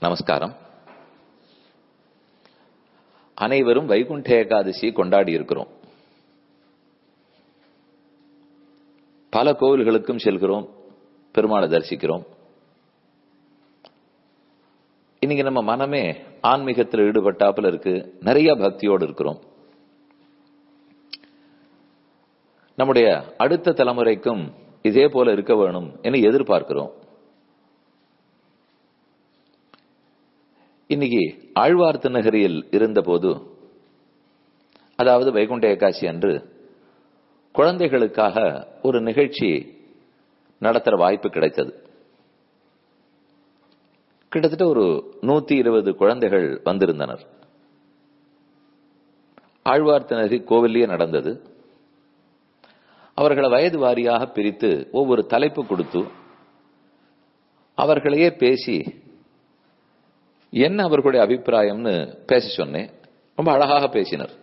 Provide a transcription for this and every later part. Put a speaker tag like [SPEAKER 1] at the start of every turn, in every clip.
[SPEAKER 1] நமஸ்காரம் அனைவரும் வைகுண்ட ஏகாதசி கொண்டாடி இருக்கிறோம் பல கோவில்களுக்கும் செல்கிறோம் பெருமாளை தரிசிக்கிறோம் இன்னைக்கு நம்ம மனமே ஆன்மீகத்தில் ஈடுபட்டாப்புல இருக்கு நிறைய பக்தியோடு இருக்கிறோம் நம்முடைய அடுத்த தலைமுறைக்கும் இதே போல இருக்க வேணும் என்று எதிர்பார்க்கிறோம் இன்னைக்கு ஆழ்வார்த்து நகரில் இருந்தபோது அதாவது வைகுண்ட ஏகாசி அன்று குழந்தைகளுக்காக ஒரு நிகழ்ச்சி நடத்துற வாய்ப்பு கிடைத்தது கிட்டத்தட்ட ஒரு நூத்தி இருபது குழந்தைகள் வந்திருந்தனர் ஆழ்வார்த்து நகரி கோவிலே நடந்தது அவர்களை வயது வாரியாக பிரித்து ஒவ்வொரு தலைப்பு கொடுத்து அவர்களையே பேசி என்ன அவர்களுடைய அபிப்பிராயம்னு பேச சொன்னேன் ரொம்ப அழகாக பேசினர்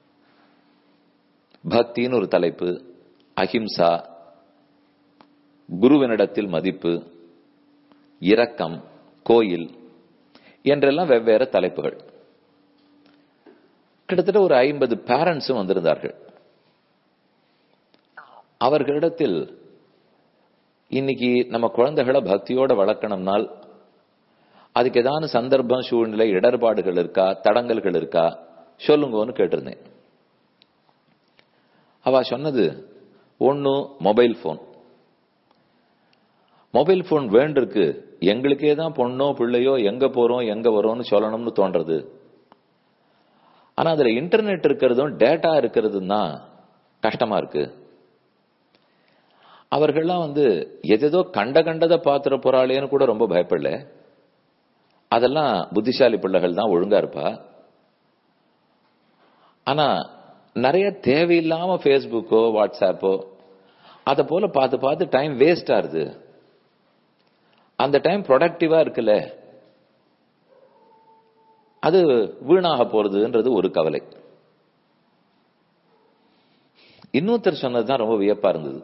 [SPEAKER 1] பக்தின்னு ஒரு தலைப்பு அஹிம்சா குருவினிடத்தில் மதிப்பு இரக்கம் கோயில் என்றெல்லாம் வெவ்வேறு தலைப்புகள் கிட்டத்தட்ட ஒரு ஐம்பது பேரண்ட்ஸும் வந்திருந்தார்கள் அவர்களிடத்தில் இன்னைக்கு நம்ம குழந்தைகளை பக்தியோட வளர்க்கணும்னால் அதுக்கு ஏதாவது சந்தர்ப்பம் சூழ்நிலை இடர்பாடுகள் இருக்கா தடங்கல்கள் இருக்கா சொல்லுங்கன்னு கேட்டிருந்தேன் அவ சொன்னது ஒன்னு மொபைல் போன் மொபைல் போன் வேண்டிருக்கு எங்களுக்கே தான் பொண்ணோ பிள்ளையோ எங்க போறோம் எங்க வரோம்னு சொல்லணும்னு தோன்றது ஆனா அதுல இன்டர்நெட் இருக்கிறதும் டேட்டா இருக்கிறதும் தான் கஷ்டமா இருக்கு அவர்கள்லாம் வந்து எதேதோ கண்ட கண்டதை பாத்திர போறாளேன்னு கூட ரொம்ப பயப்படல அதெல்லாம் புத்திசாலி பிள்ளைகள் தான் ஒழுங்கா இருப்பா ஆனா நிறைய தேவையில்லாம ஃபேஸ்புக்கோ வாட்ஸ்ஆப்போ அதை போல பார்த்து பார்த்து டைம் வேஸ்ட் ஆகுது அந்த டைம் ப்ரொடக்டிவா இருக்குல்ல அது வீணாக போறதுன்றது ஒரு கவலை இன்னொருத்தர் சொன்னதுதான் ரொம்ப வியப்பா இருந்தது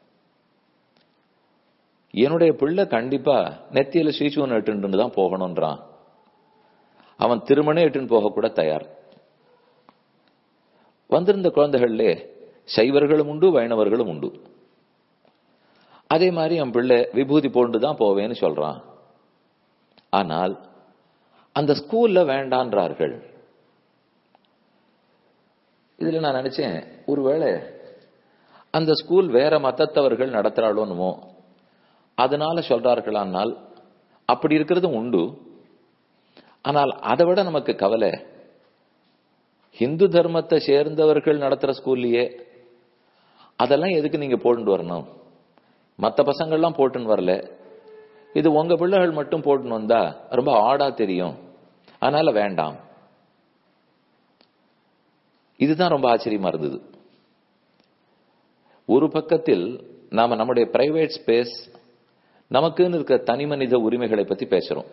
[SPEAKER 1] என்னுடைய பிள்ளை கண்டிப்பா நெத்தியில ஸ்ரீச்சுவன் எட்டுன்னு தான் போகணும்ன்றான் அவன் திருமணம் எட்டுன்னு போக கூட தயார் வந்திருந்த குழந்தைகள்ல சைவர்களும் உண்டு வைணவர்களும் உண்டு அதே மாதிரி என் பிள்ளை விபூதி போண்டு தான் போவேன்னு சொல்றான் ஆனால் அந்த ஸ்கூல்ல வேண்டான்றார்கள் இதுல நான் நினைச்சேன் ஒருவேளை அந்த ஸ்கூல் வேற மத்தத்தவர்கள் நடத்துறாளோன்னுமோ அதனால சொல்றார்களானால் அப்படி இருக்கிறதும் உண்டு ஆனால் அதை விட நமக்கு கவலை ஹிந்து தர்மத்தை சேர்ந்தவர்கள் நடத்துற ஸ்கூல்லையே அதெல்லாம் எதுக்கு நீங்க போட்டு வரணும் மற்ற பசங்கள்லாம் போட்டுன்னு வரல இது உங்க பிள்ளைகள் மட்டும் போட்டுன்னு வந்தா ரொம்ப ஆடா தெரியும் அதனால வேண்டாம் இதுதான் ரொம்ப ஆச்சரியமா இருந்தது ஒரு பக்கத்தில் நாம நம்முடைய பிரைவேட் ஸ்பேஸ் நமக்குன்னு இருக்க தனி மனித உரிமைகளை பத்தி பேசுறோம்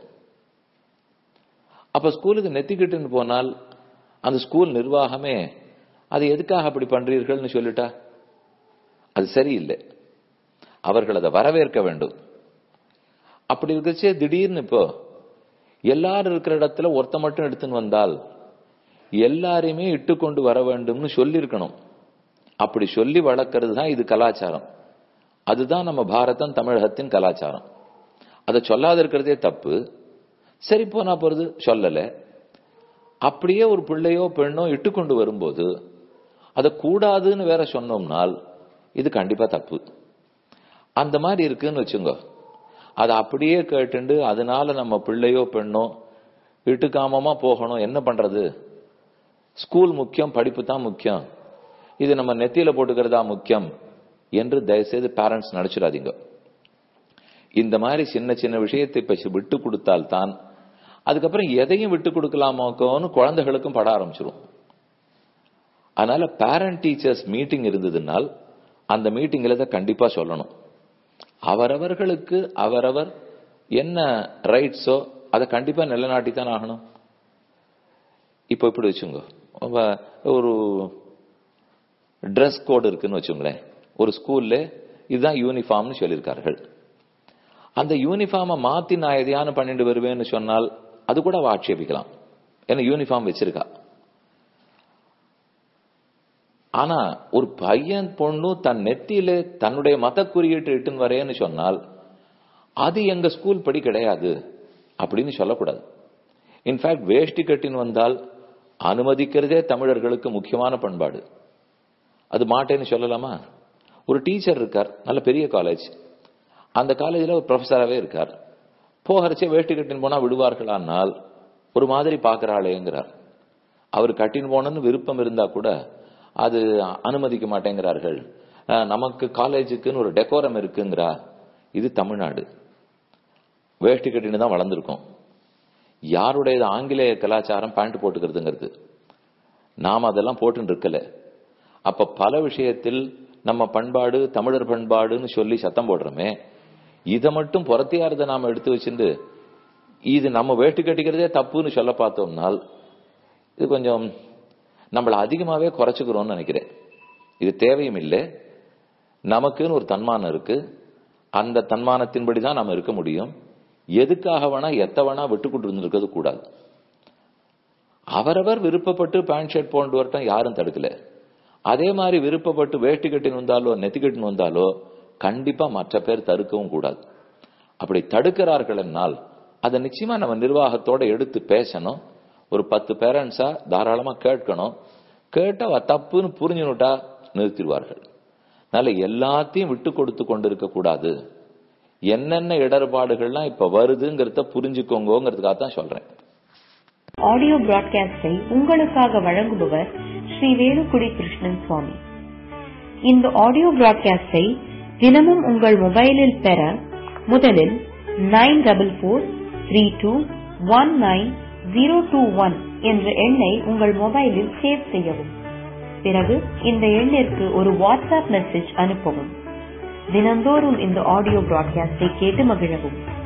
[SPEAKER 1] அப்ப ஸ்கூலுக்கு நெத்திக்கிட்டுன்னு போனால் அந்த ஸ்கூல் நிர்வாகமே அது எதுக்காக அப்படி பண்றீர்கள்னு சொல்லிட்டா அது சரியில்லை அவர்கள் அதை வரவேற்க வேண்டும் அப்படி இருக்கச்சே திடீர்னு இப்போ எல்லாரும் இருக்கிற இடத்துல ஒருத்த மட்டும் எடுத்துன்னு வந்தால் எல்லாரையுமே இட்டு கொண்டு வர வேண்டும்னு சொல்லியிருக்கணும் அப்படி சொல்லி வளர்க்கறது தான் இது கலாச்சாரம் அதுதான் நம்ம பாரதம் தமிழகத்தின் கலாச்சாரம் அதை சொல்லாத இருக்கிறதே தப்பு சரி போனா போறது சொல்லல அப்படியே ஒரு பிள்ளையோ பெண்ணோ இட்டு கொண்டு வரும்போது அதை கூடாதுன்னு வேற சொன்னோம்னால் இது கண்டிப்பா தப்பு அந்த மாதிரி இருக்குன்னு வச்சுங்க அதை அப்படியே கேட்டுண்டு அதனால நம்ம பிள்ளையோ பெண்ணோ இட்டுக்காமமா போகணும் என்ன பண்றது ஸ்கூல் முக்கியம் படிப்பு தான் முக்கியம் இது நம்ம நெத்தியில போட்டுக்கிறதா முக்கியம் என்று தயவுசெய்து பேரண்ட்ஸ் நினைச்சிடாதீங்க இந்த மாதிரி சின்ன சின்ன விஷயத்தை இப்ப விட்டு கொடுத்தால் தான் அதுக்கப்புறம் எதையும் விட்டு கொடுக்கலாமோக்கோன்னு குழந்தைகளுக்கும் பட ஆரம்பிச்சிரும் அதனால பேரண்ட் டீச்சர்ஸ் மீட்டிங் இருந்ததுனால் அந்த மீட்டிங்ல இதை கண்டிப்பா சொல்லணும் அவரவர்களுக்கு அவரவர் என்ன ரைட்ஸோ அதை கண்டிப்பா நிலநாட்டி தான் ஆகணும் இப்போ இப்படி வச்சுங்க ஒரு ட்ரெஸ் கோடு இருக்குன்னு வச்சுங்களேன் ஒரு ஸ்கூல்ல இதுதான் யூனிஃபார்ம்னு சொல்லியிருக்கார்கள் அந்த யூனிஃபார்மை மாத்தி நான் எதையான பண்ணிட்டு வருவேன்னு சொன்னால் அது கூட அவ ஆட்சேபிக்கலாம் ஏன்னா யூனிஃபார்ம் வச்சிருக்கா ஆனா ஒரு பையன் பொண்ணு தன் நெத்தியில தன்னுடைய மத குறியீட்டு இட்டுன்னு வரேன்னு சொன்னால் அது எங்க ஸ்கூல் படி கிடையாது அப்படின்னு சொல்லக்கூடாது இன்ஃபேக்ட் வேஷ்டி கட்டின்னு வந்தால் அனுமதிக்கிறதே தமிழர்களுக்கு முக்கியமான பண்பாடு அது மாட்டேன்னு சொல்லலாமா ஒரு டீச்சர் இருக்கார் நல்ல பெரிய காலேஜ் அந்த காலேஜில் ஒரு ப்ரொஃபஸராகவே இருக்கார் போகிறச்சே வேஷ்டி கட்டின்னு போனால் விடுவார்களானால் ஒரு மாதிரி பார்க்குறாளேங்கிறார் அவர் கட்டின்னு போனன்னு விருப்பம் இருந்தா கூட அது அனுமதிக்க மாட்டேங்கிறார்கள் அஹ், நமக்கு காலேஜுக்குன்னு ஒரு டெக்கோரம் இருக்குங்கிறா இது தமிழ்நாடு வேஷ்டி கட்டின்னு தான் வளர்ந்துருக்கோம் யாருடைய ஆங்கிலேய கலாச்சாரம் பேண்ட் போட்டுக்கிறதுங்கிறது நாம் அதெல்லாம் போட்டுன்னு இருக்கல அப்ப பல விஷயத்தில் நம்ம பண்பாடு தமிழர் பண்பாடுன்னு சொல்லி சத்தம் போடுறோமே இதை மட்டும் புறத்தியாரதை நாம எடுத்து வச்சுட்டு இது நம்ம வேட்டு கட்டிக்கிறதே தப்புன்னு சொல்ல பார்த்தோம்னால் இது கொஞ்சம் நம்மளை அதிகமாவே குறைச்சுக்கிறோம்னு நினைக்கிறேன் இது தேவையும் இல்லை நமக்குன்னு ஒரு தன்மானம் இருக்கு அந்த தன்மானத்தின்படி தான் நம்ம இருக்க முடியும் எதுக்காக வேணா எத்த வேணா விட்டுக்கிட்டு இருந்திருக்கிறது கூடாது அவரவர் விருப்பப்பட்டு பேண்ட் ஷர்ட் போட்டு வரட்டும் யாரும் தடுக்கல அதே மாதிரி விருப்பப்பட்டு வேட்டி கட்டின்னு வந்தாலோ நெத்தி கட்டின்னு வந்தாலோ கண்டிப்பா மற்ற பேர் தடுக்கவும் கூடாது அப்படி தடுக்கிறார்கள் என்னால் அதை நிச்சயமா நம்ம நிர்வாகத்தோட எடுத்து பேசணும் ஒரு பத்து பேரண்ட்ஸா தாராளமா கேட்கணும் கேட்டா அவ தப்புன்னு புரிஞ்சுனுட்டா நிறுத்திடுவார்கள் அதனால எல்லாத்தையும் விட்டு கொடுத்து கொண்டிருக்க கூடாது என்னென்ன இடர்பாடுகள்லாம் இப்ப வருதுங்கிறத புரிஞ்சுக்கோங்கிறதுக்காக தான் சொல்றேன்
[SPEAKER 2] ஆடியோ பிராட்காஸ்டை உங்களுக்காக வழங்குபவர் ஸ்ரீ வேலுக்குடி கிருஷ்ணன் சுவாமி இந்த ஆடியோ பிராட்காஸ்டை தினமும் உங்கள் மொபைலில் பெற முதலில் nine double four three two one nine zero two one என்ற எண்ணை உங்கள் மொபைலில் சேவ் செய்யவும் பிறகு இந்த எண்ணிற்கு ஒரு வாட்ஸ்அப் மெசேஜ் அனுப்பவும் தினந்தோறும் இந்த ஆடியோ பிராட்காஸ்டை கேட்டு மகிழவும்